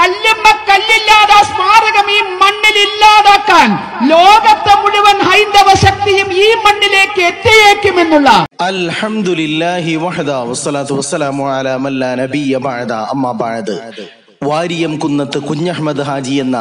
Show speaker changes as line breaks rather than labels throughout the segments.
കല്ലുമ്മ കല്ലില്ലാതെ ആ സ്മാരകം ഈ മണ്ണിൽ ഇല്ലാതാക്കാൻ ലോകത്തെ മുഴുവൻ ഹൈന്ദവ ശക്തിയും ഈ മണ്ണിലേക്ക് എത്തിയേക്കുമെന്നുള്ള
അൽഹംദുലില്ലാഹി വഹദ വസ്സലാത്തു വസ്സലാമു അലാ മല്ലാ നബിയ ബഅദ അമ്മാ ബഅദ് വാരിയം കുന്നത്ത് കുഞ്ഞഹമ്മദ് ഹാജി എന്ന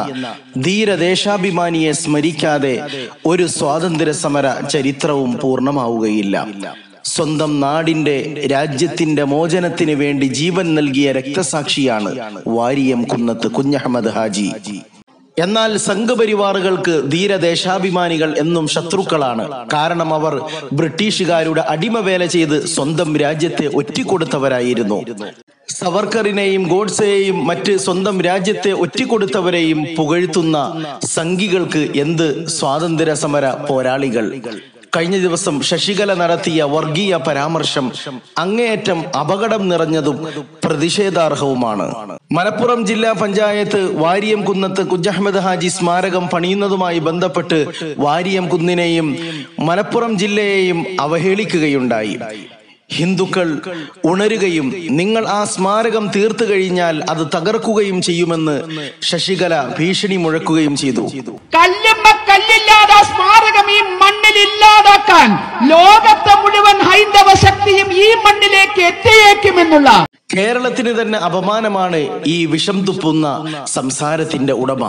ധീരദേശാഭിമാനിയെ സ്മരിക്കാതെ ഒരു സ്വാതന്ത്ര്യ സമര ചരിത്രവും പൂർണ്ണമാവുകയില്ല സ്വന്തം നാടിന്റെ രാജ്യത്തിന്റെ മോചനത്തിന് വേണ്ടി ജീവൻ നൽകിയ രക്തസാക്ഷിയാണ് വാരിയം കുന്നത്ത് കുഞ്ഞഹമ്മദ് ഹാജി എന്നാൽ സംഘപരിവാറുകൾക്ക് ധീരദേശാഭിമാനികൾ എന്നും ശത്രുക്കളാണ് കാരണം അവർ ബ്രിട്ടീഷുകാരുടെ അടിമവേല ചെയ്ത് സ്വന്തം രാജ്യത്തെ ഒറ്റിക്കൊടുത്തവരായിരുന്നു സവർക്കറിനെയും ഗോഡ്സെയെയും മറ്റ് സ്വന്തം രാജ്യത്തെ ഒറ്റിക്കൊടുത്തവരെയും പുകഴ്ത്തുന്ന സംഘികൾക്ക് എന്ത് സ്വാതന്ത്ര്യ സമര പോരാളികൾ കഴിഞ്ഞ ദിവസം ശശികല നടത്തിയ വർഗീയ പരാമർശം അങ്ങേയറ്റം അപകടം നിറഞ്ഞതും പ്രതിഷേധാർഹവുമാണ് മലപ്പുറം ജില്ലാ പഞ്ചായത്ത് വാരിയം കുന്നത്ത് കുഞ്ഞഹമ്മദ് ഹാജി സ്മാരകം പണിയുന്നതുമായി ബന്ധപ്പെട്ട് വാരിയം കുന്നിനെയും മലപ്പുറം ജില്ലയെയും അവഹേളിക്കുകയുണ്ടായി ഹിന്ദുക്കൾ ഉണരുകയും നിങ്ങൾ ആ സ്മാരകം തീർത്തു കഴിഞ്ഞാൽ അത് തകർക്കുകയും ചെയ്യുമെന്ന് ശശികല ഭീഷണി മുഴക്കുകയും ചെയ്തു
കല്ലുമ്മ കല്ലില്ലാതെ ആ സ്മാരകം ഈ മണ്ണിൽ ഇല്ലാതാക്കാൻ ലോകത്തെ മുഴുവൻ ഹൈന്ദവ ശക്തിയും ഈ മണ്ണിലേക്ക് എത്തിയേക്കുമെന്നുള്ള
കേരളത്തിന് തന്നെ അപമാനമാണ് ഈ വിഷം തുപ്പുന്ന സംസാരത്തിന്റെ ഉടമ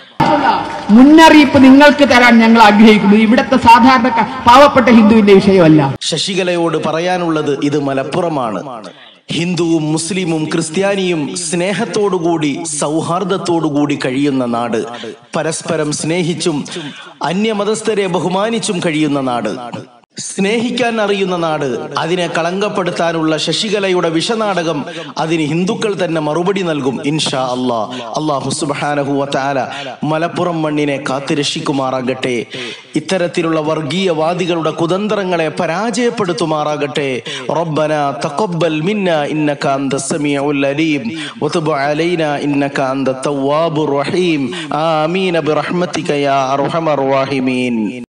മുന്നറിയിപ്പ് നിങ്ങൾക്ക് തരാൻ ഞങ്ങൾ ആഗ്രഹിക്കുന്നു ഇവിടുത്തെ സാധാരണ പാവപ്പെട്ട ഹിന്ദുവിന്റെ വിഷയമല്ല
ശശികലയോട് പറയാനുള്ളത് ഇത് മലപ്പുറമാണ് ഹിന്ദുവും മുസ്ലിമും ക്രിസ്ത്യാനിയും സ്നേഹത്തോടുകൂടി സൗഹാർദ്ദത്തോടുകൂടി കഴിയുന്ന നാട് പരസ്പരം സ്നേഹിച്ചും അന്യമതസ്ഥരെ ബഹുമാനിച്ചും കഴിയുന്ന നാട് സ്നേഹിക്കാൻ അറിയുന്ന നാട് അതിനെ കളങ്കപ്പെടുത്താനുള്ള ശശികലയുടെ വിഷനാടകം അതിന് ഹിന്ദുക്കൾ തന്നെ മറുപടി നൽകും ഇൻഷാ അല്ലാ അള്ളാഹു സുബാനഹു താല മലപ്പുറം മണ്ണിനെ കാത്തുരക്ഷിക്കുമാറാകട്ടെ ഇത്തരത്തിലുള്ള വർഗീയവാദികളുടെ കുതന്ത്രങ്ങളെ പരാജയപ്പെടുത്തുമാറാകട്ടെ റബ്ബന തഖബ്ബൽ മിന്ന ഇന്നക അന്ത സമീഉൽ അലീം വതുബ് അലൈന ഇന്നക അന്ത തവ്വാബുർ റഹീം ആമീൻ ബിറഹ്മതിക യാ അർഹമർ റഹീമീൻ